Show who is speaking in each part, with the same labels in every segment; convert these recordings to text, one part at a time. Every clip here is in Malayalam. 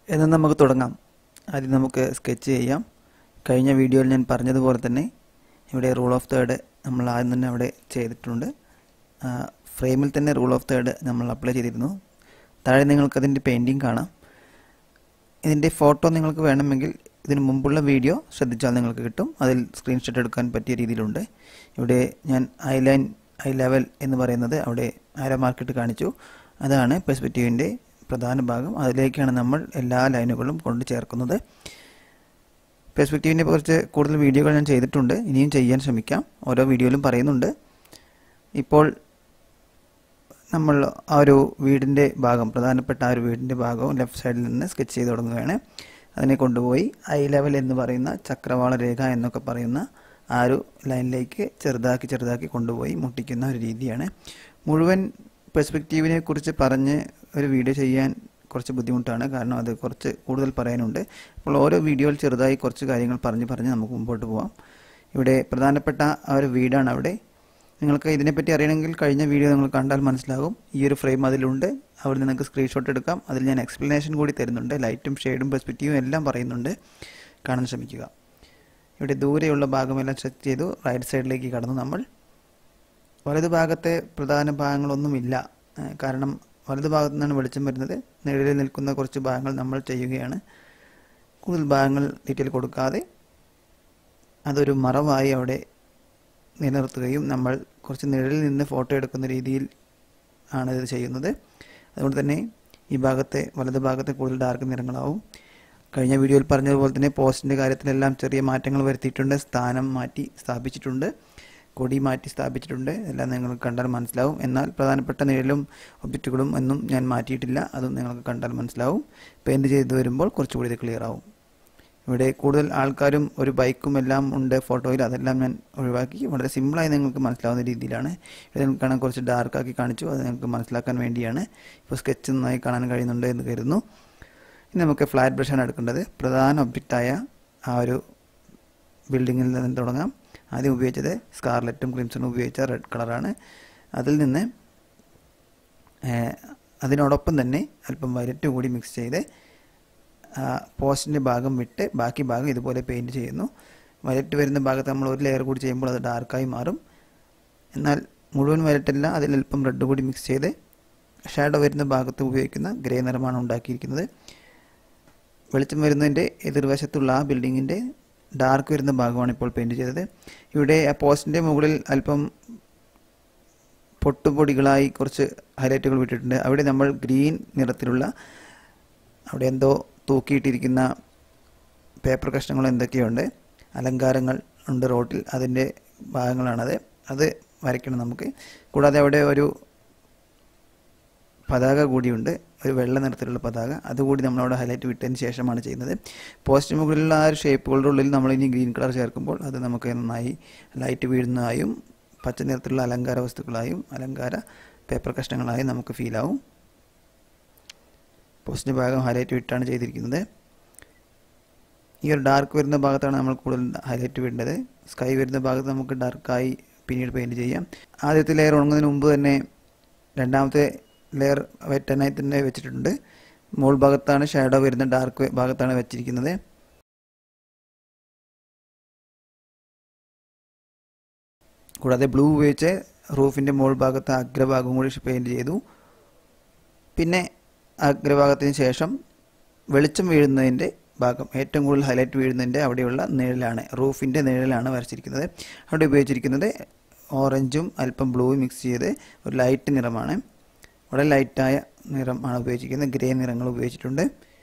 Speaker 1: എന്നാൽ നമുക്ക് തുടങ്ങാം ആദ്യം നമുക്ക് സ്കെച്ച് ചെയ്യാം കഴിഞ്ഞ വീഡിയോയിൽ ഞാൻ പറഞ്ഞതുപോലെ തന്നെ ഇവിടെ റൂൾ ഓഫ് തേർഡ് നമ്മൾ ആദ്യം തന്നെ അവിടെ ചെയ്തിട്ടുണ്ട് ആ, ഫ്രെയിമിൽ തന്നെ റൂൾ ഓഫ് തേർഡ് നമ്മൾ അപ്ലൈ ചെയ്തിരുന്നു താഴെ നിങ്ങൾക്കതിൻ്റെ പെയിൻറ്റിങ് കാണാം ഇതിൻ്റെ ഫോട്ടോ നിങ്ങൾക്ക് വേണമെങ്കിൽ ഇതിന് മുമ്പുള്ള വീഡിയോ ശ്രദ്ധിച്ചാൽ നിങ്ങൾക്ക് കിട്ടും അതിൽ സ്ക്രീൻഷോട്ട് എടുക്കാൻ പറ്റിയ രീതിയിലുണ്ട് ഇവിടെ ഞാൻ ഐ ലൈൻ ഐ ലെവൽ എന്ന് പറയുന്നത് അവിടെ ആരോ മാർക്കിട്ട് കാണിച്ചു അതാണ് പെർസ്പെക്റ്റീവിൻ്റെ പ്രധാന ഭാഗം അതിലേക്കാണ് നമ്മൾ എല്ലാ ലൈനുകളും കൊണ്ട് ചേർക്കുന്നത് പെർസ്പെക്റ്റീവിനെ കുറിച്ച് കൂടുതൽ വീഡിയോകൾ ഞാൻ ചെയ്തിട്ടുണ്ട് ഇനിയും ചെയ്യാൻ ശ്രമിക്കാം ഓരോ വീഡിയോയിലും പറയുന്നുണ്ട് ഇപ്പോൾ നമ്മൾ ആ ഒരു വീടിൻ്റെ ഭാഗം പ്രധാനപ്പെട്ട ആ ഒരു വീടിൻ്റെ ഭാഗവും ലെഫ്റ്റ് സൈഡിൽ നിന്ന് സ്കെച്ച് ചെയ്ത് തുടങ്ങുകയാണ് അതിനെ കൊണ്ടുപോയി ഐ ലെവൽ എന്ന് പറയുന്ന ചക്രവാള രേഖ എന്നൊക്കെ പറയുന്ന ആ ഒരു ലൈനിലേക്ക് ചെറുതാക്കി ചെറുതാക്കി കൊണ്ടുപോയി മുട്ടിക്കുന്ന ഒരു രീതിയാണ് മുഴുവൻ പെർസ്പെക്റ്റീവിനെ കുറിച്ച് പറഞ്ഞ് ഒരു വീഡിയോ ചെയ്യാൻ കുറച്ച് ബുദ്ധിമുട്ടാണ് കാരണം അത് കുറച്ച് കൂടുതൽ പറയാനുണ്ട് അപ്പോൾ ഓരോ വീഡിയോയിൽ ചെറുതായി കുറച്ച് കാര്യങ്ങൾ പറഞ്ഞ് പറഞ്ഞ് നമുക്ക് മുമ്പോട്ട് പോവാം ഇവിടെ പ്രധാനപ്പെട്ട ആ ഒരു വീടാണ് അവിടെ നിങ്ങൾക്ക് ഇതിനെപ്പറ്റി അറിയണമെങ്കിൽ കഴിഞ്ഞ വീഡിയോ നിങ്ങൾ കണ്ടാൽ മനസ്സിലാകും ഈ ഒരു ഫ്രെയിം അതിലുണ്ട് അവിടെ നിങ്ങൾക്ക് സ്ക്രീൻഷോട്ട് എടുക്കാം അതിൽ ഞാൻ എക്സ്പ്ലനേഷൻ കൂടി തരുന്നുണ്ട് ലൈറ്റും ഷെയ്ഡും പെർസ്പെക്റ്റീവും എല്ലാം പറയുന്നുണ്ട് കാണാൻ ശ്രമിക്കുക ഇവിടെ ദൂരെയുള്ള ഭാഗമെല്ലാം സെറ്റ് ചെയ്തു റൈറ്റ് സൈഡിലേക്ക് കടന്നു നമ്മൾ വലതു ഭാഗത്തെ പ്രധാന ഭാഗങ്ങളൊന്നുമില്ല ഏഹ് കാരണം വലതു ഭാഗത്തു നിന്നാണ് വെളിച്ചം വരുന്നത് നിഴലിൽ നിൽക്കുന്ന കുറച്ച് ഭാഗങ്ങൾ നമ്മൾ ചെയ്യുകയാണ് കൂടുതൽ ഭാഗങ്ങൾ ഡീറ്റെയിൽ കൊടുക്കാതെ അതൊരു മറവായി അവിടെ നിലനിർത്തുകയും നമ്മൾ കുറച്ച് നിഴലിൽ നിന്ന് ഫോട്ടോ എടുക്കുന്ന രീതിയിൽ ആണ് ഇത് ചെയ്യുന്നത് അതുകൊണ്ട് തന്നെ ഈ ഭാഗത്തെ വലതു ഭാഗത്തെ കൂടുതൽ ഡാർക്ക് നിറങ്ങളാവും കഴിഞ്ഞ വീഡിയോയിൽ പറഞ്ഞതുപോലെ തന്നെ പോസ്റ്റിൻ്റെ കാര്യത്തിലെല്ലാം ചെറിയ മാറ്റങ്ങൾ വരുത്തിയിട്ടുണ്ട് സ്ഥാനം മാറ്റി സ്ഥാപിച്ചിട്ടുണ്ട് കൊടി മാറ്റി സ്ഥാപിച്ചിട്ടുണ്ട് എല്ലാം നിങ്ങൾക്ക് കണ്ടാൽ മനസ്സിലാവും എന്നാൽ പ്രധാനപ്പെട്ട നിഴലും ഒബ്ജക്റ്റുകളും ഒന്നും ഞാൻ മാറ്റിയിട്ടില്ല അതും നിങ്ങൾക്ക് കണ്ടാൽ മനസ്സിലാവും പെയിൻറ് ചെയ്ത് വരുമ്പോൾ കുറച്ചുകൂടി ഇത് ക്ലിയർ ആവും ഇവിടെ കൂടുതൽ ആൾക്കാരും ഒരു ബൈക്കും എല്ലാം ഉണ്ട് ഫോട്ടോയിൽ അതെല്ലാം ഞാൻ ഒഴിവാക്കി വളരെ സിമ്പിളായി നിങ്ങൾക്ക് മനസ്സിലാവുന്ന രീതിയിലാണ് ഇത് നിങ്ങൾക്ക് കാണാൻ കുറച്ച് ഡാർക്കാക്കി കാണിച്ചു അത് നിങ്ങൾക്ക് മനസ്സിലാക്കാൻ വേണ്ടിയാണ് ഇപ്പോൾ സ്കെച്ച് നന്നായി കാണാൻ കഴിയുന്നുണ്ട് എന്ന് കരുതുന്നു ഇനി നമുക്ക് ഫ്ലാറ്റ് ബ്രഷാണ് എടുക്കേണ്ടത് പ്രധാന ഒബ്ജക്റ്റായ ആ ഒരു ബിൽഡിങ്ങിൽ നിന്ന് തുടങ്ങാം ആദ്യം ഉപയോഗിച്ചത് സ്കാർലറ്റും ക്രിംസണും ഉപയോഗിച്ച റെഡ് കളറാണ് അതിൽ നിന്ന് ഏഹ്, അതിനോടൊപ്പം തന്നെ അല്പം വയലറ്റ് കൂടി മിക്സ് ചെയ്ത് പോസ്റ്റിൻ്റെ ഭാഗം വിട്ട് ബാക്കി ഭാഗം ഇതുപോലെ പെയിൻറ് ചെയ്യുന്നു വയലറ്റ് വരുന്ന ഭാഗത്ത് നമ്മൾ ഒരു ലെയർ കൂടി ചെയ്യുമ്പോൾ അത് ഡാർക്കായി മാറും എന്നാൽ മുഴുവൻ വയലറ്റല്ല അതിൽ അല്പം റെഡ് കൂടി മിക്സ് ചെയ്ത് ഷാഡോ വരുന്ന ഭാഗത്ത് ഉപയോഗിക്കുന്ന ഗ്രേ നിറമാണ് ഉണ്ടാക്കിയിരിക്കുന്നത് വെളിച്ചം വരുന്നതിൻ്റെ എതിർവശത്തുള്ള ആ ബിൽഡിങ്ങിൻ്റെ ഡാർക്ക് വരുന്ന ഭാഗമാണ് ഇപ്പോൾ പെയിൻറ് ചെയ്തത് ഇവിടെ ആ പോസ്റ്റിൻ്റെ മുകളിൽ അല്പം പൊട്ടുപൊടികളായി കുറച്ച് ഹൈലൈറ്റുകൾ വിട്ടിട്ടുണ്ട് അവിടെ നമ്മൾ ഗ്രീൻ നിറത്തിലുള്ള അവിടെ എന്തോ തൂക്കിയിട്ടിരിക്കുന്ന പേപ്പർ കഷ്ണങ്ങൾ എന്തൊക്കെയുണ്ട് അലങ്കാരങ്ങൾ ഉണ്ട് റോട്ടിൽ അതിൻ്റെ ഭാഗങ്ങളാണത് അത് വരയ്ക്കണം നമുക്ക് കൂടാതെ അവിടെ ഒരു പതാക കൂടിയുണ്ട് ഒരു വെള്ള നിറത്തിലുള്ള പതാക അതുകൂടി നമ്മളവിടെ ഹൈലൈറ്റ് വിട്ടതിന് ശേഷമാണ് ചെയ്യുന്നത് പോസ്റ്റ് മുകളിലുള്ള ആ ഒരു ഷേപ്പുകളുടെ ഉള്ളിൽ നമ്മൾ ഇനി ഗ്രീൻ കളർ ചേർക്കുമ്പോൾ അത് നമുക്ക് നന്നായി ലൈറ്റ് വീഴുന്നതായും പച്ച നിറത്തിലുള്ള അലങ്കാര വസ്തുക്കളായും അലങ്കാര പേപ്പർ കഷ്ണങ്ങളായും നമുക്ക് ഫീലാവും പോസ്റ്റിൻ്റെ ഭാഗം ഹൈലൈറ്റ് വിട്ടാണ് ചെയ്തിരിക്കുന്നത് ഈ ഒരു ഡാർക്ക് വരുന്ന ഭാഗത്താണ് നമ്മൾ കൂടുതൽ ഹൈലൈറ്റ് വിടേണ്ടത് സ്കൈ വരുന്ന ഭാഗത്ത് നമുക്ക് ഡാർക്കായി പിന്നീട് പെയിൻറ് ചെയ്യാം ആദ്യത്തെ ലെയർ ഉണങ്ങുന്നതിന് മുമ്പ് തന്നെ രണ്ടാമത്തെ ലെയർ വെറ്റനായി തന്നെ വെച്ചിട്ടുണ്ട് മുകൾ ഭാഗത്താണ് ഷാഡോ വരുന്ന ഡാർക്ക് ഭാഗത്താണ് വെച്ചിരിക്കുന്നത് കൂടാതെ ബ്ലൂ ഉപയോഗിച്ച് റൂഫിൻ്റെ മുകൾ ഭാഗത്ത് അഗ്രഭാഗം കൂടി പെയിൻറ് ചെയ്തു പിന്നെ അഗ്രഭാഗത്തിന് ശേഷം വെളിച്ചം വീഴുന്നതിൻ്റെ ഭാഗം ഏറ്റവും കൂടുതൽ ഹൈലൈറ്റ് വീഴുന്നതിൻ്റെ അവിടെയുള്ള നിഴലാണ് റൂഫിൻ്റെ നിഴലാണ് വരച്ചിരിക്കുന്നത് അവിടെ ഉപയോഗിച്ചിരിക്കുന്നത് ഓറഞ്ചും അല്പം ബ്ലൂവും മിക്സ് ചെയ്ത് ഒരു ലൈറ്റ് നിറമാണ് വളരെ ലൈറ്റായ നിറമാണ് ഉപയോഗിച്ചിരിക്കുന്നത് ഗ്രേ നിറങ്ങൾ ഉപയോഗിച്ചിട്ടുണ്ട്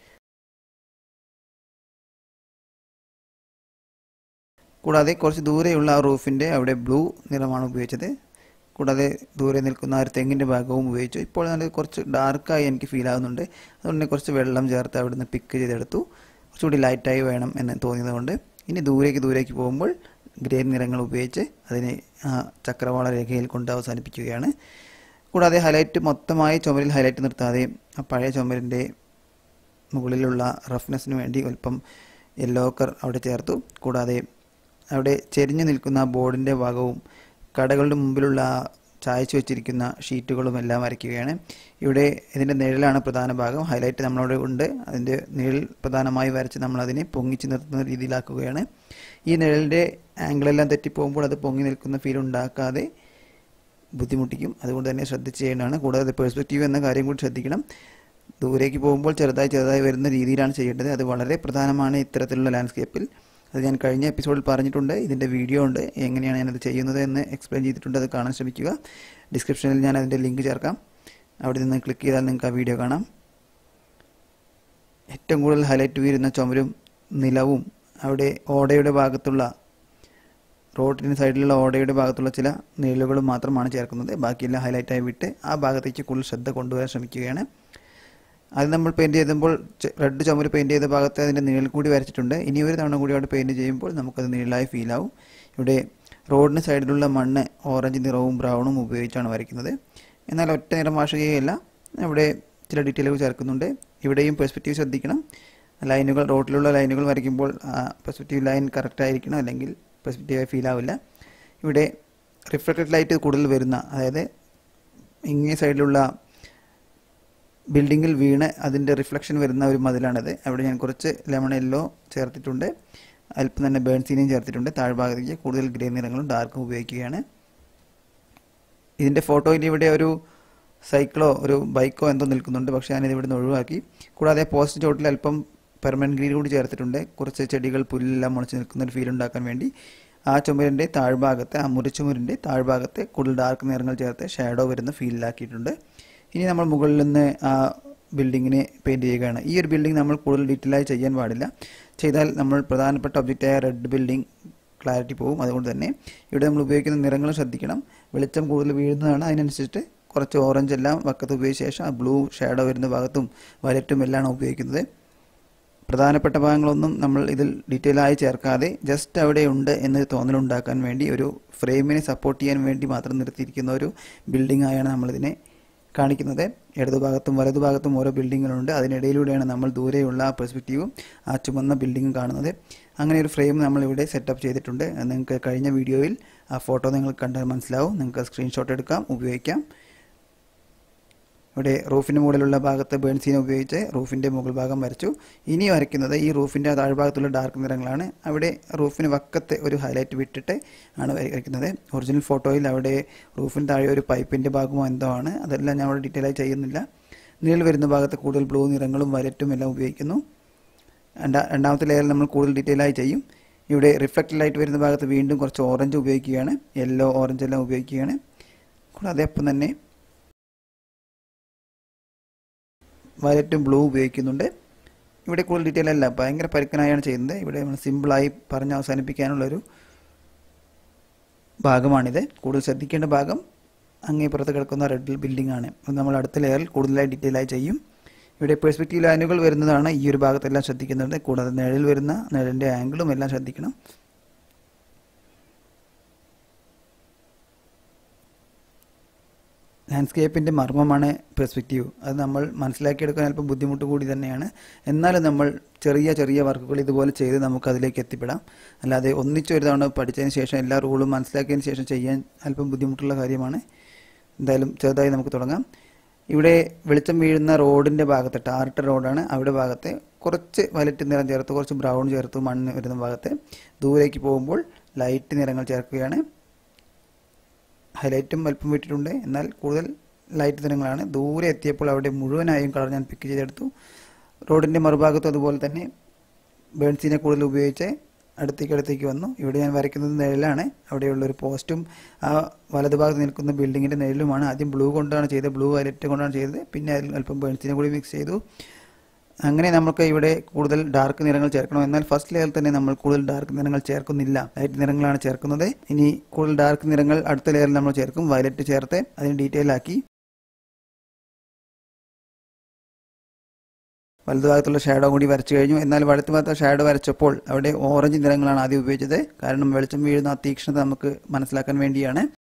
Speaker 1: കൂടാതെ കുറച്ച് ദൂരെയുള്ള ആ റൂഫിൻ്റെ അവിടെ ബ്ലൂ നിറമാണ് ഉപയോഗിച്ചത് കൂടാതെ ദൂരെ നിൽക്കുന്ന ആ ഒരു തെങ്ങിൻ്റെ ഭാഗവും ഉപയോഗിച്ചു ഇപ്പോൾ നല്ല കുറച്ച് ഡാർക്കായി എനിക്ക് ഫീൽ ആകുന്നുണ്ട് അതുകൊണ്ട് തന്നെ കുറച്ച് വെള്ളം ചേർത്ത് അവിടെ നിന്ന് പിക്ക് ചെയ്തെടുത്തു കുറച്ചുകൂടി ലൈറ്റായി വേണം എന്ന് തോന്നിയതുകൊണ്ട് ഇനി ദൂരേക്ക് ദൂരേക്ക് പോകുമ്പോൾ ഗ്രേ നിറങ്ങൾ ഉപയോഗിച്ച് അതിനെ ആ ചക്രവാള രേഖയിൽ കൊണ്ട് അവസാനിപ്പിക്കുകയാണ് കൂടാതെ ഹൈലൈറ്റ് മൊത്തമായി ചുമരിൽ ഹൈലൈറ്റ് നിർത്താതെ ആ പഴയ ചുമരിൻ്റെ മുകളിലുള്ള റഫ്നെസ്സിന് വേണ്ടി അല്പം യെല്ലോ കളർ അവിടെ ചേർത്തു കൂടാതെ അവിടെ ചെരിഞ്ഞു നിൽക്കുന്ന ആ ബോർഡിൻ്റെ ഭാഗവും കടകളുടെ മുമ്പിലുള്ള ആ ചായച്ചു വെച്ചിരിക്കുന്ന ഷീറ്റുകളും എല്ലാം വരയ്ക്കുകയാണ് ഇവിടെ ഇതിൻ്റെ നിഴലാണ് പ്രധാന ഭാഗം ഹൈലൈറ്റ് നമ്മളവിടെ ഉണ്ട് അതിൻ്റെ നിഴൽ പ്രധാനമായി വരച്ച് നമ്മൾ അതിനെ പൊങ്ങിച്ച് നിർത്തുന്ന രീതിയിലാക്കുകയാണ് ഈ നിഴലിൻ്റെ ആംഗിളെല്ലാം തെറ്റിപ്പോകുമ്പോൾ അത് പൊങ്ങി നിൽക്കുന്ന ഫീൽ ഉണ്ടാക്കാതെ ബുദ്ധിമുട്ടിക്കും അതുകൊണ്ട് തന്നെ ശ്രദ്ധിച്ച് ചെയ്യേണ്ടതാണ് കൂടാതെ പെർസ്പെക്റ്റീവ് എന്ന കാര്യം കൂടി ശ്രദ്ധിക്കണം ദൂരേക്ക് പോകുമ്പോൾ ചെറുതായി ചെറുതായി വരുന്ന രീതിയിലാണ് ചെയ്യേണ്ടത് അത് വളരെ പ്രധാനമാണ് ഇത്തരത്തിലുള്ള ലാൻഡ്സ്കേപ്പിൽ അത് ഞാൻ കഴിഞ്ഞ എപ്പിസോഡിൽ പറഞ്ഞിട്ടുണ്ട് ഇതിൻ്റെ വീഡിയോ ഉണ്ട് എങ്ങനെയാണ് ഞാനത് ചെയ്യുന്നത് എന്ന് എക്സ്പ്ലെയിൻ ചെയ്തിട്ടുണ്ട് അത് കാണാൻ ശ്രമിക്കുക ഡിസ്ക്രിപ്ഷനിൽ ഞാൻ അതിൻ്റെ ലിങ്ക് ചേർക്കാം അവിടെ നിന്ന് ക്ലിക്ക് ചെയ്താൽ നിങ്ങൾക്ക് ആ വീഡിയോ കാണാം ഏറ്റവും കൂടുതൽ ഹൈലൈറ്റ് വീരുന്ന ചുമരും നിലവും അവിടെ ഓടയുടെ ഭാഗത്തുള്ള റോഡിന് സൈഡിലുള്ള ഓടയുടെ ഭാഗത്തുള്ള ചില നിഴലുകളും മാത്രമാണ് ചേർക്കുന്നത് ബാക്കിയെല്ലാം ഹൈലൈറ്റായി വിട്ട് ആ ഭാഗത്തേക്ക് കൂടുതൽ ശ്രദ്ധ കൊണ്ടുവരാൻ ശ്രമിക്കുകയാണ് അത് നമ്മൾ പെയിൻറ് ചെയ്തുമ്പോൾ റെഡ് ചുമര് പെയിൻറ് ചെയ്ത ഭാഗത്ത് അതിൻ്റെ നിഴൽ കൂടി വരച്ചിട്ടുണ്ട് ഇനി ഒരു തവണ കൂടി അവിടെ പെയിൻറ് ചെയ്യുമ്പോൾ നമുക്കത് നിഴലായി ഫീൽ ആവും ഇവിടെ റോഡിന് സൈഡിലുള്ള മണ്ണ് ഓറഞ്ച് നിറവും ബ്രൗണും ഉപയോഗിച്ചാണ് വരയ്ക്കുന്നത് എന്നാൽ ഒറ്റ നിറം വാഷുകയല്ല അവിടെ ചില ഡീറ്റെയിലുകൾ ചേർക്കുന്നുണ്ട് ഇവിടെയും പെർസ്പെക്റ്റീവ് ശ്രദ്ധിക്കണം ലൈനുകൾ റോഡിലുള്ള ലൈനുകൾ വരയ്ക്കുമ്പോൾ പെർസ്പെക്റ്റീവ് ലൈൻ കറക്റ്റ് ആയിരിക്കണം അല്ലെങ്കിൽ പെർസ്പെക്റ്റീവായി ഫീൽ ആവില്ല ഇവിടെ റിഫ്ലക്റ്റഡ് ലൈറ്റ് കൂടുതൽ വരുന്ന അതായത് ഇങ്ങേ സൈഡിലുള്ള ബിൽഡിങ്ങിൽ വീണ് അതിൻ്റെ റിഫ്ലക്ഷൻ വരുന്ന ഒരു മതിലാണിത് അവിടെ ഞാൻ കുറച്ച് ലെമൺ യെല്ലോ ചേർത്തിട്ടുണ്ട് അല്പം തന്നെ ബേൺസീനയും ചേർത്തിട്ടുണ്ട് താഴ്ഭാഗത്തേക്ക് കൂടുതൽ ഗ്രേ നിറങ്ങളും ഡാർക്കും ഉപയോഗിക്കുകയാണ് ഇതിൻ്റെ ഫോട്ടോയിൽ ഇവിടെ ഒരു സൈക്കിളോ ഒരു ബൈക്കോ എന്തോ നിൽക്കുന്നുണ്ട് പക്ഷേ ഞാനിത് ഇവിടുന്ന് ഒഴിവാക്കി കൂടാതെ പോസ്റ്റ് ചോട്ടിൽ അല്പം പെർമനൻറ്റ് ഗ്രീൻ കൂടി ചേർത്തിട്ടുണ്ട് കുറച്ച് ചെടികൾ പുല്ലെല്ലാം മുളച്ച് നിൽക്കുന്ന ഒരു ഫീൽ ഉണ്ടാക്കാൻ വേണ്ടി ആ ചുമരിൻ്റെ താഴ്ഭാഗത്തെ ആ മുറിച്ചുമരിൻ്റെ താഴ്ഭാഗത്തെ കൂടുതൽ ഡാർക്ക് നിറങ്ങൾ ചേർത്ത് ഷാഡോ വരുന്ന ഫീലിലാക്കിയിട്ടുണ്ട് ഇനി നമ്മൾ മുകളിൽ നിന്ന് ആ ബിൽഡിങ്ങിനെ പെയിൻറ് ചെയ്യുകയാണ് ഈ ഒരു ബിൽഡിംഗ് നമ്മൾ കൂടുതൽ ഡീറ്റെയിൽ ആയി ചെയ്യാൻ പാടില്ല ചെയ്താൽ നമ്മൾ പ്രധാനപ്പെട്ട ഒബ്ജക്റ്റായ റെഡ് ബിൽഡിംഗ് ക്ലാരിറ്റി പോകും അതുകൊണ്ട് തന്നെ ഇവിടെ നമ്മൾ ഉപയോഗിക്കുന്ന നിറങ്ങൾ ശ്രദ്ധിക്കണം വെളിച്ചം കൂടുതൽ വീഴുന്നതാണ് അതിനനുസരിച്ചിട്ട് കുറച്ച് ഓറഞ്ച് എല്ലാം വക്കത്ത് ഉപയോഗിച്ച ശേഷം ആ ബ്ലൂ ഷാഡോ വരുന്ന ഭാഗത്തും വയലറ്റും എല്ലാമാണ് ഉപയോഗിക്കുന്നത് പ്രധാനപ്പെട്ട ഭാഗങ്ങളൊന്നും നമ്മൾ ഇതിൽ ഡീറ്റെയിൽ ആയി ചേർക്കാതെ ജസ്റ്റ് അവിടെ ഉണ്ട് എന്ന് തോന്നലുണ്ടാക്കാൻ വേണ്ടി ഒരു ഫ്രെയിമിനെ സപ്പോർട്ട് ചെയ്യാൻ വേണ്ടി മാത്രം നിർത്തിയിരിക്കുന്ന ഒരു ബിൽഡിംഗ് ആയാണ് നമ്മളിതിനെ കാണിക്കുന്നത് ഇടതുഭാഗത്തും വലതുഭാഗത്തും ഓരോ ബിൽഡിങ്ങുകളുണ്ട് അതിനിടയിലൂടെയാണ് നമ്മൾ ദൂരെയുള്ള ആ പെർസ്പെക്റ്റീവും ആ ചുമന്ന ബിൽഡിങ്ങും കാണുന്നത് അങ്ങനെ ഒരു ഫ്രെയിം നമ്മളിവിടെ സെറ്റപ്പ് ചെയ്തിട്ടുണ്ട് നിങ്ങൾക്ക് കഴിഞ്ഞ വീഡിയോയിൽ ആ ഫോട്ടോ നിങ്ങൾ കണ്ടാൽ മനസ്സിലാവും നിങ്ങൾക്ക് സ്ക്രീൻഷോട്ട് എടുക്കാം ഉപയോഗിക്കാം ഇവിടെ റൂഫിന് മുകളിലുള്ള ഭാഗത്ത് ബേൺസീന ഉപയോഗിച്ച് റൂഫിൻ്റെ മുകൾ ഭാഗം വരച്ചു ഇനി വരയ്ക്കുന്നത് ഈ റൂഫിൻ്റെ താഴ്ഭാഗത്തുള്ള ഡാർക്ക് നിറങ്ങളാണ് അവിടെ റൂഫിന് വക്കത്ത് ഒരു ഹൈലൈറ്റ് വിട്ടിട്ട് ആണ് വരയ്ക്കുന്നത് ഒറിജിനൽ ഫോട്ടോയിൽ അവിടെ റൂഫിന് താഴെ ഒരു പൈപ്പിൻ്റെ ഭാഗമോ എന്തോ ആണ് അതെല്ലാം ഞാൻ അവിടെ ഡീറ്റെയിൽ ആയി ചെയ്യുന്നില്ല നിഴൽ വരുന്ന ഭാഗത്ത് കൂടുതൽ ബ്ലൂ നിറങ്ങളും വയലറ്റും എല്ലാം ഉപയോഗിക്കുന്നു രണ്ടാ രണ്ടാമത്തെ ലെയറിൽ നമ്മൾ കൂടുതൽ ഡീറ്റെയിൽ ആയി ചെയ്യും ഇവിടെ റിഫ്ലക്റ്റ് ലൈറ്റ് വരുന്ന ഭാഗത്ത് വീണ്ടും കുറച്ച് ഓറഞ്ച് ഉപയോഗിക്കുകയാണ് യെല്ലോ ഓറഞ്ച് എല്ലാം ഉപയോഗിക്കുകയാണ് കൂടാതെ ഒപ്പം തന്നെ വയലറ്റും ബ്ലൂ ഉപയോഗിക്കുന്നുണ്ട് ഇവിടെ കൂടുതൽ ഡീറ്റെയിൽ അല്ല ഭയങ്കര പരുക്കനായാണ് ചെയ്യുന്നത് ഇവിടെ നമ്മൾ സിമ്പിളായി പറഞ്ഞ് അവസാനിപ്പിക്കാനുള്ളൊരു ഭാഗമാണിത് കൂടുതൽ ശ്രദ്ധിക്കേണ്ട ഭാഗം അങ്ങേ പുറത്ത് കിടക്കുന്ന റെഡ് ബിൽഡിംഗ് ആണ് അത് നമ്മൾ അടുത്ത ലെയറിൽ കൂടുതലായി ഡീറ്റെയിൽ ആയി ചെയ്യും ഇവിടെ പെർസ്പെക്റ്റീവ് ലൈനുകൾ വരുന്നതാണ് ഈ ഒരു ഭാഗത്തെല്ലാം ശ്രദ്ധിക്കുന്നത് കൂടാതെ നിഴൽ വരുന്ന നിഴലിൻ്റെ ആംഗിളും എല്ലാം ശ്രദ്ധിക്കണം ലാൻഡ്സ്കേപ്പിൻ്റെ മർമ്മമാണ് പെർസ്പെക്റ്റീവ് അത് നമ്മൾ മനസ്സിലാക്കിയെടുക്കാൻ അല്പം ബുദ്ധിമുട്ട് കൂടി തന്നെയാണ് എന്നാലും നമ്മൾ ചെറിയ ചെറിയ വർക്കുകൾ ഇതുപോലെ ചെയ്ത് നമുക്ക് അതിലേക്ക് എത്തിപ്പെടാം അല്ലാതെ ഒന്നിച്ചൊരു തവണ പഠിച്ചതിന് ശേഷം എല്ലാ റൂളും മനസ്സിലാക്കിയതിന് ശേഷം ചെയ്യാൻ അല്പം ബുദ്ധിമുട്ടുള്ള കാര്യമാണ് എന്തായാലും ചെറുതായി നമുക്ക് തുടങ്ങാം ഇവിടെ വെളിച്ചം വീഴുന്ന റോഡിൻ്റെ ഭാഗത്ത് ടാറിട്ട റോഡാണ് അവിടെ ഭാഗത്ത് കുറച്ച് വലറ്റ് നിറം ചേർത്ത് കുറച്ച് ബ്രൗൺ ചേർത്ത് മണ്ണ് വരുന്ന ഭാഗത്ത് ദൂരേക്ക് പോകുമ്പോൾ ലൈറ്റ് നിറങ്ങൾ ചേർക്കുകയാണ് ഹൈലൈറ്റും അല്പം വിട്ടിട്ടുണ്ട് എന്നാൽ കൂടുതൽ ലൈറ്റ് നിറങ്ങളാണ് ദൂരെ എത്തിയപ്പോൾ അവിടെ മുഴുവനായും കളർ ഞാൻ പിക്ക് ചെയ്തെടുത്തു റോഡിൻ്റെ മറുഭാഗത്തും അതുപോലെ തന്നെ ബേൺസിനെ കൂടുതൽ ഉപയോഗിച്ച് അടുത്തേക്ക് അടുത്തേക്ക് വന്നു ഇവിടെ ഞാൻ വരയ്ക്കുന്നത് നിഴലാണ് അവിടെയുള്ള ഒരു പോസ്റ്റും ആ വലതുഭാഗത്ത് നിൽക്കുന്ന ബിൽഡിങ്ങിൻ്റെ നിഴലുമാണ് ആദ്യം ബ്ലൂ കൊണ്ടാണ് ചെയ്തത് ബ്ലൂ വയലറ്റ് കൊണ്ടാണ് ചെയ്തത് പിന്നെ അതിൽ അല്പം ബേൺസിനെ കൂടി മിക്സ് ചെയ്തു അങ്ങനെ നമുക്ക് ഇവിടെ കൂടുതൽ ഡാർക്ക് നിറങ്ങൾ ചേർക്കണം എന്നാൽ ഫസ്റ്റ് ലെയറിൽ തന്നെ നമ്മൾ കൂടുതൽ ഡാർക്ക് നിറങ്ങൾ ചേർക്കുന്നില്ല ലൈറ്റ് നിറങ്ങളാണ് ചേർക്കുന്നത് ഇനി കൂടുതൽ ഡാർക്ക് നിറങ്ങൾ അടുത്ത ലെയറിൽ നമ്മൾ ചേർക്കും വയലറ്റ് ചേർത്ത് അതിന് ഡീറ്റെയിൽ ആക്കി വലതുഭാഗത്തുള്ള ഷാഡോ കൂടി വരച്ചു കഴിഞ്ഞു എന്നാൽ വലതു ഭാഗത്തെ ഷാഡോ വരച്ചപ്പോൾ അവിടെ ഓറഞ്ച് നിറങ്ങളാണ് ആദ്യം ഉപയോഗിച്ചത് കാരണം വെളിച്ചം വീഴുന്ന ആ തീക്ഷ്ണത നമുക്ക് മനസ്സിലാക്കാൻ വേണ്ടിയാണ്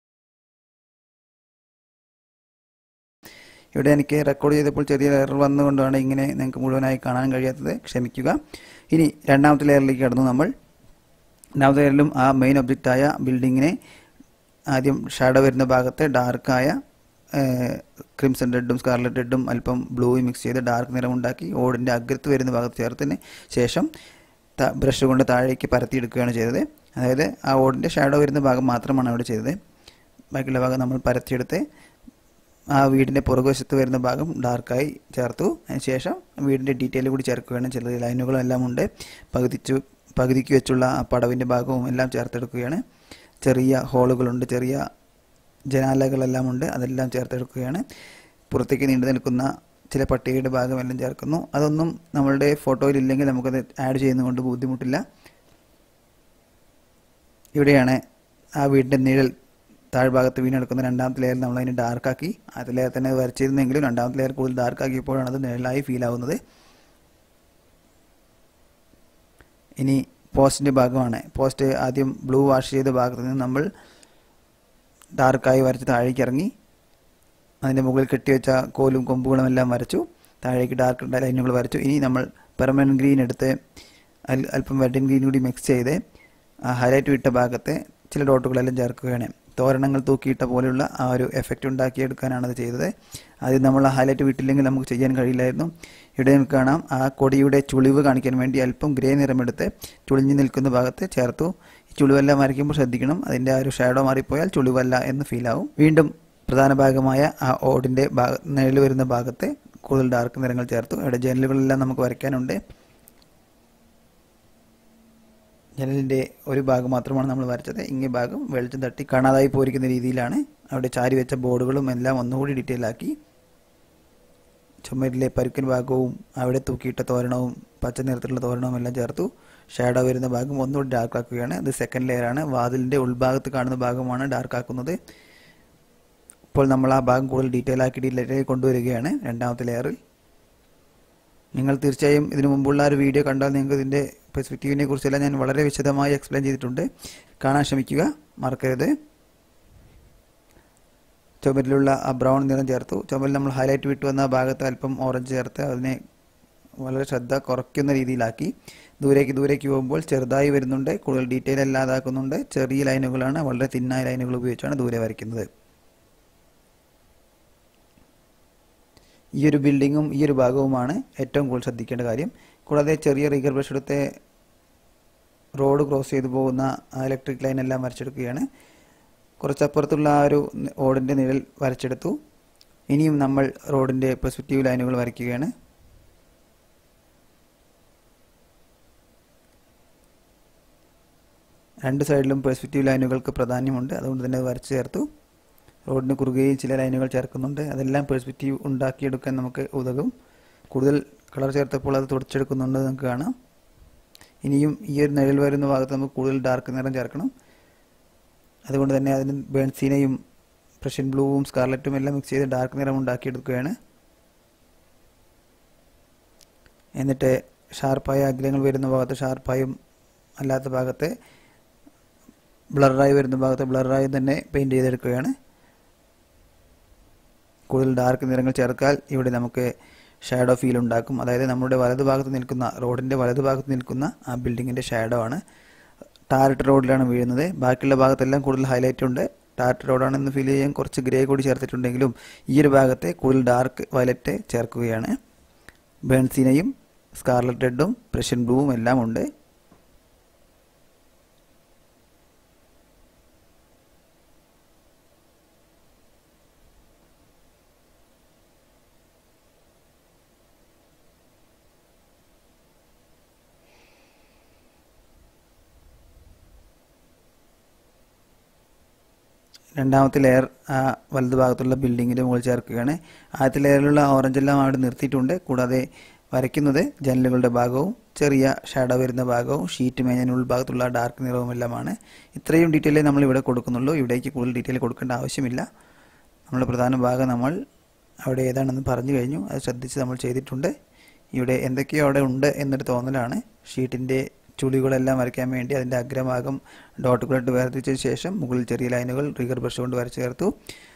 Speaker 1: ഇവിടെ എനിക്ക് റെക്കോർഡ് ചെയ്തപ്പോൾ ചെറിയ എറർ വന്നുകൊണ്ടാണ് ഇങ്ങനെ നിങ്ങൾക്ക് മുഴുവനായി കാണാൻ കഴിയാത്തത് ക്ഷമിക്കുക ഇനി രണ്ടാമത്തെ ലെയറിലേക്ക് കടന്നു നമ്മൾ രണ്ടാമത്തെ ലെയറിലും ആ മെയിൻ ഒബ്ജക്റ്റായ ബിൽഡിങ്ങിനെ ആദ്യം ഷാഡോ വരുന്ന ഭാഗത്ത് ഡാർക്കായ ക്രിംസൺ റെഡും സ്കാർലറ്റ് റെഡും അല്പം ബ്ലൂയും മിക്സ് ചെയ്ത് ഡാർക്ക് നിറമുണ്ടാക്കി ഓടിൻ്റെ അഗ്രത്ത് വരുന്ന ഭാഗത്ത് ചേർത്തതിന് ശേഷം ബ്രഷ് കൊണ്ട് താഴേക്ക് പരത്തിയെടുക്കുകയാണ് ചെയ്തത് അതായത് ആ ഓടിൻ്റെ ഷാഡോ വരുന്ന ഭാഗം മാത്രമാണ് അവിടെ ചെയ്തത് ബാക്കിയുള്ള ഭാഗം നമ്മൾ പരത്തിയെടുത്ത് ആ വീടിൻ്റെ പുറകുവശത്ത് വരുന്ന ഭാഗം ഡാർക്കായി ചേർത്തു അതിനുശേഷം വീടിൻ്റെ ഡീറ്റെയിൽ കൂടി ചേർക്കുകയാണ് ചെയ്തത് ലൈനുകളും എല്ലാം ഉണ്ട് പകുതിച്ചു പകുതിക്ക് വെച്ചുള്ള ആ പടവിൻ്റെ ഭാഗവും എല്ലാം ചേർത്തെടുക്കുകയാണ് ചെറിയ ഹോളുകളുണ്ട് ചെറിയ ജനാലകളെല്ലാം ഉണ്ട് അതെല്ലാം ചേർത്തെടുക്കുകയാണ് പുറത്തേക്ക് നീണ്ടു നിൽക്കുന്ന ചില പട്ടികയുടെ ഭാഗമെല്ലാം ചേർക്കുന്നു അതൊന്നും നമ്മളുടെ ഫോട്ടോയിൽ ഇല്ലെങ്കിൽ നമുക്കത് ആഡ് ചെയ്യുന്നതുകൊണ്ട് ബുദ്ധിമുട്ടില്ല ഇവിടെയാണ് ആ വീടിൻ്റെ നിഴൽ താഴ്ഭാഗത്ത് വീണെടുക്കുന്ന രണ്ടാമത്തെ ലെയർ നമ്മൾ അതിനെ ഡാർക്കാക്കി ആദ്യത്തെ ലെയർ തന്നെ വരച്ചിരുന്നെങ്കിലും രണ്ടാമത്തെ ലെയർ കൂടുതൽ ഡാർക്കാക്കിയപ്പോഴാണ് അത് നിഴലായി ഫീൽ ആവുന്നത് ഇനി പോസ്റ്റിൻ്റെ ഭാഗമാണ് പോസ്റ്റ് ആദ്യം ബ്ലൂ വാഷ് ചെയ്ത ഭാഗത്ത് നിന്ന് നമ്മൾ ഡാർക്കായി വരച്ച് താഴേക്ക് ഇറങ്ങി അതിൻ്റെ മുകളിൽ കെട്ടിവെച്ച കോലും കൊമ്പുകളും എല്ലാം വരച്ചു താഴേക്ക് ഡാർക്ക് ലൈനുകൾ വരച്ചു ഇനി നമ്മൾ പെർമനൻറ്റ് ഗ്രീൻ എടുത്ത് അല്പം വെഡിങ് ഗ്രീൻ കൂടി മിക്സ് ചെയ്ത് ആ ഹൈലൈറ്റ് വിട്ട ഭാഗത്തെ ചില ഡോട്ടുകളെല്ലാം ചേർക്കുകയാണ് തോരണങ്ങൾ തൂക്കിയിട്ട പോലെയുള്ള ആ ഒരു എഫക്റ്റ് ഉണ്ടാക്കിയെടുക്കാനാണ് അത് ചെയ്തത് ആദ്യം നമ്മൾ ആ ഹൈലൈറ്റ് വിട്ടില്ലെങ്കിൽ നമുക്ക് ചെയ്യാൻ കഴിയില്ലായിരുന്നു ഇവിടെ നമുക്ക് കാണാം ആ കൊടിയുടെ ചുളിവ് കാണിക്കാൻ വേണ്ടി അല്പം ഗ്രേ നിറമെടുത്ത് ചുളിഞ്ഞു നിൽക്കുന്ന ഭാഗത്ത് ചേർത്തു ഈ ചുളിവെല്ലാം വരയ്ക്കുമ്പോൾ ശ്രദ്ധിക്കണം അതിൻ്റെ ആ ഒരു ഷാഡോ മാറിപ്പോയാൽ ചുളിവല്ല എന്ന് ഫീൽ ആവും വീണ്ടും പ്രധാന ഭാഗമായ ആ ഓടിൻ്റെ ഭാഗ നിഴൽ വരുന്ന ഭാഗത്തെ കൂടുതൽ ഡാർക്ക് നിറങ്ങൾ ചേർത്തു ഇവിടെ ജനലുകളെല്ലാം നമുക്ക് വരയ്ക്കാനുണ്ട് ജനലിൻ്റെ ഒരു ഭാഗം മാത്രമാണ് നമ്മൾ വരച്ചത് ഇങ്ങേ ഭാഗം വെളിച്ചം തട്ടി കാണാതായി പോയിരിക്കുന്ന രീതിയിലാണ് അവിടെ ചാരി വെച്ച ബോർഡുകളും എല്ലാം ഒന്നുകൂടി ഡീറ്റെയിൽ ആക്കി ചുമരിലെ പരുക്കൻ ഭാഗവും അവിടെ തൂക്കിയിട്ട തോരണവും പച്ച നിറത്തിലുള്ള തോരണവും എല്ലാം ചേർത്തു ഷാഡോ വരുന്ന ഭാഗം ഒന്നുകൂടി ഡാർക്ക് ആക്കുകയാണ് ഇത് സെക്കൻഡ് ലെയർ ആണ് വാതിലിൻ്റെ ഉൾഭാഗത്ത് കാണുന്ന ഭാഗമാണ് ഡാർക്ക് ആക്കുന്നത് ഇപ്പോൾ നമ്മൾ ആ ഭാഗം കൂടുതൽ ഡീറ്റെയിൽ ആക്കി ഡീറ്റെയിൽ കൊണ്ടുവരികയാണ് രണ്ടാമത്തെ ലെയറിൽ നിങ്ങൾ തീർച്ചയായും ഇതിനു മുമ്പുള്ള ഒരു വീഡിയോ കണ്ടാൽ നിങ്ങൾക്ക് ഇതിൻ്റെ പെർസ്പെക്റ്റീവിനെ കുറിച്ചെല്ലാം ഞാൻ വളരെ വിശദമായി എക്സ്പ്ലെയിൻ ചെയ്തിട്ടുണ്ട് കാണാൻ ശ്രമിക്കുക മറക്കരുത് ചുമരിലുള്ള ആ ബ്രൗൺ നിറം ചേർത്തു ചുമരിൽ നമ്മൾ ഹൈലൈറ്റ് വിട്ടു വന്ന ഭാഗത്ത് അല്പം ഓറഞ്ച് ചേർത്ത് അതിനെ വളരെ ശ്രദ്ധ കുറയ്ക്കുന്ന രീതിയിലാക്കി ദൂരേക്ക് ദൂരേക്ക് പോകുമ്പോൾ ചെറുതായി വരുന്നുണ്ട് കൂടുതൽ ഡീറ്റെയിൽ അല്ലാതാക്കുന്നുണ്ട് ചെറിയ ലൈനുകളാണ് വളരെ തിന്നായ ലൈനുകൾ ഉപയോഗിച്ചാണ് ദൂരെ വരയ്ക്കുന്നത് ഈ ഒരു ബിൽഡിങ്ങും ഈ ഒരു ഭാഗവുമാണ് ഏറ്റവും കൂടുതൽ ശ്രദ്ധിക്കേണ്ട കാര്യം കൂടാതെ ചെറിയ റീഗർ ബ്രഷ് എടുത്ത് റോഡ് ക്രോസ് ചെയ്തു പോകുന്ന ഇലക്ട്രിക് ലൈൻ എല്ലാം വരച്ചെടുക്കുകയാണ് കുറച്ചപ്പുറത്തുള്ള ആ ഒരു ഓടിൻ്റെ നിഴൽ വരച്ചെടുത്തു ഇനിയും നമ്മൾ റോഡിൻ്റെ പെർസ്പെക്റ്റീവ് ലൈനുകൾ വരയ്ക്കുകയാണ് രണ്ട് സൈഡിലും പെർസ്പെക്റ്റീവ് ലൈനുകൾക്ക് പ്രാധാന്യമുണ്ട് അതുകൊണ്ട് തന്നെ അത് വരച്ചു ചേർത്തു റോഡിന് കുറുകെയും ചില ലൈനുകൾ ചേർക്കുന്നുണ്ട് അതെല്ലാം പെർസ്പെക്റ്റീവ് ഉണ്ടാക്കിയെടുക്കാൻ നമുക്ക് ഉതകും കൂടുതൽ കളർ ചേർത്തപ്പോൾ അത് തുടച്ചെടുക്കുന്നുണ്ട് നമുക്ക് കാണാം ഇനിയും ഈ ഒരു നിഴൽ വരുന്ന ഭാഗത്ത് നമുക്ക് കൂടുതൽ ഡാർക്ക് നിറം ചേർക്കണം അതുകൊണ്ട് തന്നെ അതിന് ബേൺസീനയും പ്രഷ്യൻ ബ്ലൂവും സ്കാർലറ്റും എല്ലാം മിക്സ് ചെയ്ത് ഡാർക്ക് നിറം ഉണ്ടാക്കിയെടുക്കുകയാണ് എന്നിട്ട് ഷാർപ്പായ അഗ്രഹങ്ങൾ വരുന്ന ഭാഗത്ത് ഷാർപ്പായും അല്ലാത്ത ഭാഗത്തെ ബ്ലറായി വരുന്ന ഭാഗത്ത് ബ്ലറായി തന്നെ പെയിൻറ് ചെയ്തെടുക്കുകയാണ് കൂടുതൽ ഡാർക്ക് നിറങ്ങൾ ചേർത്താൽ ഇവിടെ നമുക്ക് ഷാഡോ ഫീൽ ഉണ്ടാക്കും അതായത് നമ്മുടെ വലതുഭാഗത്ത് നിൽക്കുന്ന റോഡിൻ്റെ വലതുഭാഗത്ത് നിൽക്കുന്ന ആ ബിൽഡിങ്ങിൻ്റെ ഷാഡോ ആണ് ടാർട്ട് റോഡിലാണ് വീഴുന്നത് ബാക്കിയുള്ള ഭാഗത്തെല്ലാം കൂടുതൽ ഹൈലൈറ്റ് ഉണ്ട് ടാർട്ട് റോഡാണെന്ന് ഫീൽ ചെയ്യാൻ കുറച്ച് ഗ്രേ കൂടി ചേർത്തിട്ടുണ്ടെങ്കിലും ഈ ഒരു ഭാഗത്തെ കൂടുതൽ ഡാർക്ക് വയലറ്റ് ചേർക്കുകയാണ് ബേൺസീനയും സ്കാർലറ്റ് റെഡും പ്രഷ്യൻ ബ്ലൂവും എല്ലാം ഉണ്ട് രണ്ടാമത്തെ ലെയർ ആ വലതു ഭാഗത്തുള്ള ബിൽഡിങ്ങിൻ്റെ മുകളിൽ ചേർക്കുകയാണ് ആദ്യത്തെ ലെയറിലുള്ള ഓറഞ്ച് എല്ലാം അവിടെ നിർത്തിയിട്ടുണ്ട് കൂടാതെ വരയ്ക്കുന്നത് ജനലുകളുടെ ഭാഗവും ചെറിയ ഷാഡോ വരുന്ന ഭാഗവും ഷീറ്റ് മേഞ്ഞതിന് ഉൾഭാഗത്തുള്ള ഡാർക്ക് നിറവും എല്ലാമാണ് ഇത്രയും ഡീറ്റെയിലേ നമ്മൾ ഇവിടെ കൊടുക്കുന്നുള്ളൂ ഇവിടേക്ക് കൂടുതൽ ഡീറ്റെയിൽ കൊടുക്കേണ്ട ആവശ്യമില്ല നമ്മുടെ പ്രധാന ഭാഗം നമ്മൾ അവിടെ ഏതാണെന്ന് പറഞ്ഞു കഴിഞ്ഞു അത് ശ്രദ്ധിച്ച് നമ്മൾ ചെയ്തിട്ടുണ്ട് ഇവിടെ എന്തൊക്കെയോ അവിടെ ഉണ്ട് എന്നൊരു തോന്നലാണ് ഷീറ്റിൻ്റെ ചുളികളെല്ലാം വരയ്ക്കാൻ വേണ്ടി അതിൻ്റെ അഗ്രഭാഗം ഡോട്ടുകളിട്ട് വേർതിരിച്ചതിന് ശേഷം മുകളിൽ ചെറിയ ലൈനുകൾ റിഗർ ബ്രഷ് കൊണ്ട് വരച്ച് ചേർത്തു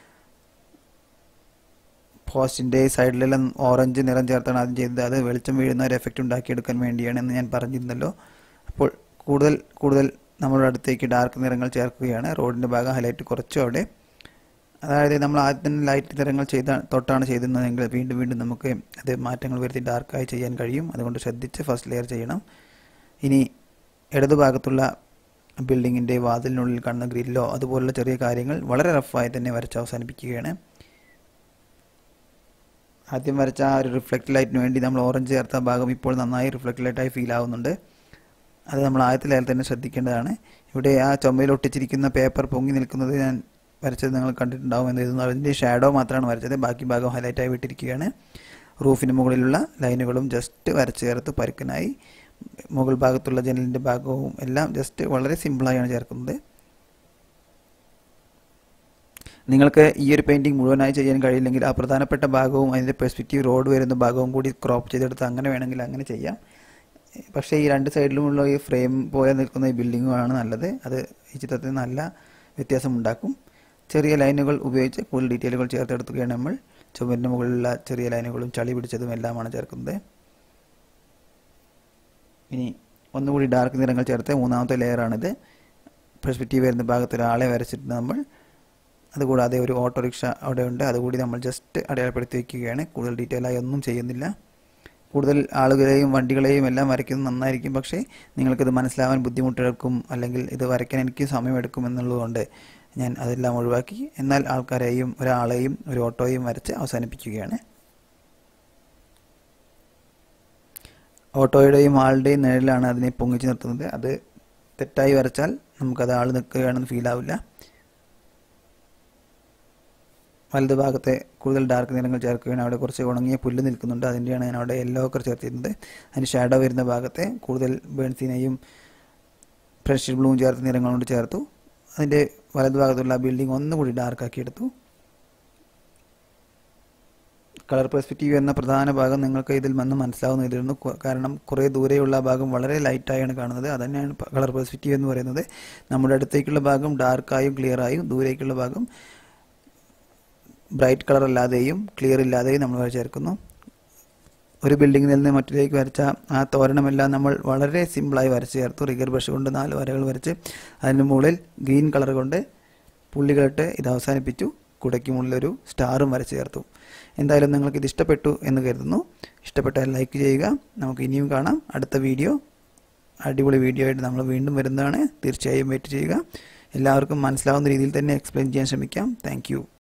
Speaker 1: പോസ്റ്റിൻ്റെ സൈഡിലെല്ലാം ഓറഞ്ച് നിറം ചേർത്താണ് ആദ്യം ചെയ്തത് അത് വെളിച്ചം വീഴുന്ന ഒരു എഫക്റ്റ് ഉണ്ടാക്കിയെടുക്കാൻ വേണ്ടിയാണ് എന്ന് ഞാൻ പറഞ്ഞിരുന്നല്ലോ അപ്പോൾ കൂടുതൽ കൂടുതൽ നമ്മളുടെ അടുത്തേക്ക് ഡാർക്ക് നിറങ്ങൾ ചേർക്കുകയാണ് റോഡിൻ്റെ ഭാഗം ഹൈലൈറ്റ് കുറച്ചും അവിടെ അതായത് നമ്മൾ ആദ്യം തന്നെ ലൈറ്റ് നിറങ്ങൾ ചെയ്ത തൊട്ടാണ് ചെയ്തിരുന്നതെങ്കിൽ വീണ്ടും വീണ്ടും നമുക്ക് അത് മാറ്റങ്ങൾ വരുത്തി ഡാർക്കായി ചെയ്യാൻ കഴിയും അതുകൊണ്ട് ശ്രദ്ധിച്ച് ഫസ്റ്റ് ലെയർ ചെയ്യണം ഇനി ഇടതുഭാഗത്തുള്ള ബിൽഡിങ്ങിൻ്റെ വാതിലിനുള്ളിൽ കാണുന്ന ഗ്രില്ലോ അതുപോലുള്ള ചെറിയ കാര്യങ്ങൾ വളരെ റഫായി തന്നെ വരച്ച് അവസാനിപ്പിക്കുകയാണ് ആദ്യം വരച്ച ആ ഒരു റിഫ്ലക്റ്റ് ലൈറ്റിന് വേണ്ടി നമ്മൾ ഓറഞ്ച് ചേർത്ത ഭാഗം ഇപ്പോൾ നന്നായി റിഫ്ലക്റ്റ് ലൈറ്റായി ഫീൽ ആവുന്നുണ്ട് അത് നമ്മൾ ആദ്യത്തെ ലെയർ തന്നെ ശ്രദ്ധിക്കേണ്ടതാണ് ഇവിടെ ആ ചുമയിൽ ഒട്ടിച്ചിരിക്കുന്ന പേപ്പർ പൊങ്ങി നിൽക്കുന്നത് ഞാൻ വരച്ചത് നിങ്ങൾ കണ്ടിട്ടുണ്ടാവും എന്ന് തോന്നുന്നു അതിൻ്റെ ഷാഡോ മാത്രമാണ് വരച്ചത് ബാക്കി ഭാഗം ഹൈലൈറ്റായി വിട്ടിരിക്കുകയാണ് റൂഫിന് മുകളിലുള്ള ലൈനുകളും ജസ്റ്റ് വരച്ച് ചേർത്ത് പരുക്കനായി മുകൾ ഭാഗത്തുള്ള ജനലിൻ്റെ ഭാഗവും എല്ലാം ജസ്റ്റ് വളരെ സിമ്പിളായാണ് ചേർക്കുന്നത് നിങ്ങൾക്ക് ഈ ഒരു പെയിൻറ്റിങ് മുഴുവനായി ചെയ്യാൻ കഴിയില്ലെങ്കിൽ ആ പ്രധാനപ്പെട്ട ഭാഗവും അതിൻ്റെ പെർസ്പെക്റ്റീവ് റോഡ് വരുന്ന ഭാഗവും കൂടി ക്രോപ്പ് ചെയ്തെടുത്ത് അങ്ങനെ വേണമെങ്കിൽ അങ്ങനെ ചെയ്യാം പക്ഷേ ഈ രണ്ട് സൈഡിലുമുള്ള ഈ ഫ്രെയിം പോലെ നിൽക്കുന്ന ഈ ബിൽഡിങ്ങുമാണ് നല്ലത് അത് ഈ ചിത്രത്തിൽ നല്ല വ്യത്യാസം ഉണ്ടാക്കും ചെറിയ ലൈനുകൾ ഉപയോഗിച്ച് കൂടുതൽ ഡീറ്റെയിലുകൾ ചേർത്തെടുക്കുകയാണ് നമ്മൾ ചുമരിന് മുകളിലുള്ള ചെറിയ ലൈനുകളും ചളി പിടിച്ചതും എല്ലാമാണ് ചേർക്കുന്നത് ഇനി ഒന്നുകൂടി ഡാർക്ക് നിറങ്ങൾ ചേർത്ത് മൂന്നാമത്തെ ലെയറാണിത് പെർസ്പെക്റ്റീവ് വരുന്ന ഭാഗത്ത് ഒരാളെ വരച്ചിട്ട് നമ്മൾ അതുകൂടാതെ ഒരു ഓട്ടോറിക്ഷ അവിടെ ഉണ്ട് അതുകൂടി നമ്മൾ ജസ്റ്റ് അടയാളപ്പെടുത്തി വയ്ക്കുകയാണ് കൂടുതൽ ഡീറ്റെയിൽ ആയി ഒന്നും ചെയ്യുന്നില്ല കൂടുതൽ ആളുകളെയും വണ്ടികളെയും എല്ലാം വരയ്ക്കുന്നത് നന്നായിരിക്കും പക്ഷേ നിങ്ങൾക്കിത് മനസ്സിലാവാൻ ബുദ്ധിമുട്ടെടുക്കും അല്ലെങ്കിൽ ഇത് വരയ്ക്കാൻ എനിക്ക് സമയമെടുക്കും എന്നുള്ളതുകൊണ്ട് ഞാൻ അതെല്ലാം ഒഴിവാക്കി എന്നാൽ ആൾക്കാരെയും ഒരാളെയും ഒരു ഓട്ടോയും വരച്ച് അവസാനിപ്പിക്കുകയാണ് ഓട്ടോയുടെയും ആളുടെയും നിഴലാണ് അതിനെ പൊങ്ങിച്ച് നിർത്തുന്നത് അത് തെറ്റായി വരച്ചാൽ നമുക്കത് ആൾ നിൽക്കുകയാണെന്ന് ഫീൽ ആവില്ല വലത് ഭാഗത്തെ കൂടുതൽ ഡാർക്ക് നിറങ്ങൾ ചേർക്കുകയാണ് അവിടെ കുറച്ച് ഉണങ്ങിയ പുല്ല് നിൽക്കുന്നുണ്ട് അതിൻ്റെയാണ് ഞാൻ അവിടെ യെല്ലോ ഒക്കെ ചേർത്തിരുന്നത് അതിന് ഷാഡോ വരുന്ന ഭാഗത്തെ കൂടുതൽ ബേൺസിനെയും ഫ്രഷ് ബ്ലൂവും ചേർത്ത നിറങ്ങൾ കൊണ്ട് ചേർത്തു അതിൻ്റെ വലത് ഭാഗത്തുള്ള ബിൽഡിംഗ് ഒന്നുകൂടി ഡാർക്കാക്കി എടുത്തു കളർ പെർസ്പെക്റ്റീവ് എന്ന പ്രധാന ഭാഗം നിങ്ങൾക്ക് ഇതിൽ വന്ന് മനസ്സിലാവുന്നതിരുന്നു കാരണം കുറേ ദൂരെയുള്ള ഭാഗം വളരെ ലൈറ്റായാണ് കാണുന്നത് അതുതന്നെയാണ് കളർ പെർസ്പെക്റ്റീവ് എന്ന് പറയുന്നത് നമ്മുടെ അടുത്തേക്കുള്ള ഭാഗം ഡാർക്കായും ക്ലിയറായും ദൂരേക്കുള്ള ഭാഗം ബ്രൈറ്റ് കളർ അല്ലാതെയും ക്ലിയർ ഇല്ലാതെയും നമ്മൾ ചേർക്കുന്നു ഒരു ബിൽഡിങ്ങിൽ നിന്ന് മറ്റിലേക്ക് വരച്ച ആ തോരണമെല്ലാം നമ്മൾ വളരെ സിമ്പിളായി വരച്ച് ചേർത്തു റിഗർ ബ്രഷ് കൊണ്ട് നാല് വരകൾ വരച്ച് അതിന് മുകളിൽ ഗ്രീൻ കളർ കൊണ്ട് പുള്ളികളിട്ട് ഇത് അവസാനിപ്പിച്ചു കുടയ്ക്ക് മുകളിൽ ഒരു സ്റ്റാറും വരച്ച് ചേർത്തു എന്തായാലും നിങ്ങൾക്ക് ഇത് ഇഷ്ടപ്പെട്ടു എന്ന് കരുതുന്നു ഇഷ്ടപ്പെട്ടാൽ ലൈക്ക് ചെയ്യുക നമുക്ക് ഇനിയും കാണാം അടുത്ത വീഡിയോ അടിപൊളി വീഡിയോ ആയിട്ട് നമ്മൾ വീണ്ടും വരുന്നതാണ് തീർച്ചയായും വെയിറ്റ് ചെയ്യുക എല്ലാവർക്കും മനസ്സിലാവുന്ന രീതിയിൽ തന്നെ എക്സ്പ്ലെയിൻ ചെയ്യാൻ ശ്രമിക്കാം താങ്ക്